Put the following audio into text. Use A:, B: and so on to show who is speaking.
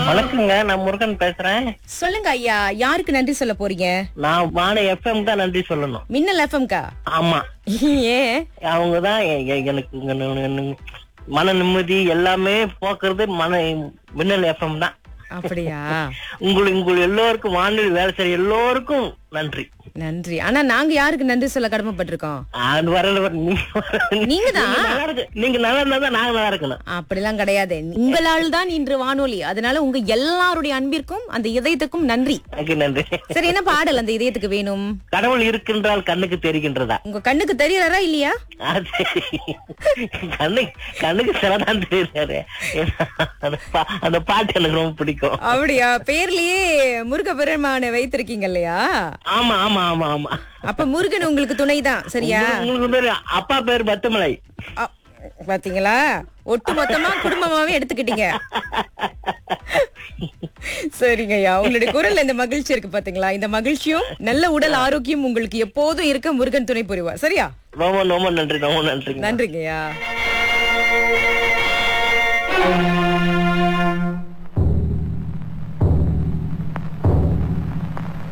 A: வணக்கங்க நான் முருகன் பேசுறேன்
B: சொல்லுங்க ஐயா யாருக்கு நன்றி சொல்ல போறீங்க
A: நான் வான எஃப்எம் தான் நன்றி சொல்லணும்
B: மின்னல் எஃப்எம்கா
A: ஆமா
B: ஏன்
A: அவங்க தான் எனக்கு இங்க நு- நு- மன நிம்மதி எல்லாமே போக்குறது மன மின்னல் எஃப்எம் தான்
B: அப்படியா
A: உங்கள் உங்கள் எல்லோருக்கும் வானொலி வேலை செய்ய எல்லோருக்கும் நன்றி
B: நன்றி ஆனா நாங்க யாருக்கு நன்றி சொல்ல கடமைப்பட்டிருக்கோம்
A: அது வரல வர- நீங்க வர-
B: நீங்க தான்
A: நீங்க நல்லா இருக்கு நீங்க நல்லா இருந்தா தான் நாங்க நல்லா இருக்கணும்
B: அப்படிலாம் கிடையாது உங்களால் தான் இன்று வானொலி அதனால உங்க எல்லாருடைய அன்பிற்கும் அந்த இதயத்துக்கும் நன்றி
A: எனக்கு நன்றி
B: சரி என்ன பாடல் அந்த இதயத்துக்கு வேணும்
A: கடவுள் இருக்கின்றால் கண்ணுக்கு தெரிகின்றதா
B: உங்க கண்ணுக்கு தெரியறாரா இல்லையா
A: அது கண்ணுக்கு கண்ணுக்கு சிலதான் தெரியுறாரு அந்த பா- அந்த பாட்டு எனக்கு ரொம்ப பிடிக்கும்
B: அப்படியா பேர்லயே முருகபெருமானை வைத்திருக்கீங்க இல்லையா
A: ஆமா ஆமா ஆமா ஆமா
B: அப்ப முருகன் உங்களுக்கு துணைதான் சரியா
A: உங்களுக்கு பேரு அப்பா பேர் பத்துமலை
B: அ- பாத்தீங்களா ஒட்டு மொத்தமா குடும்பமாவே எடுத்துக்கிட்டீங்க சரிங்கய்யா உங்களுடைய குரல்ல இந்த மகிழ்ச்சி இருக்கு பாத்தீங்களா இந்த மகிழ்ச்சியும் நல்ல உடல் ஆரோக்கியம் உங்களுக்கு எப்போதும் இருக்க முருகன் துணை புரிவா சரியா
A: ரொம்ப ரொம்ப நன்றி ரொம்ப நன்றிங்க
B: நன்றிங்கய்யா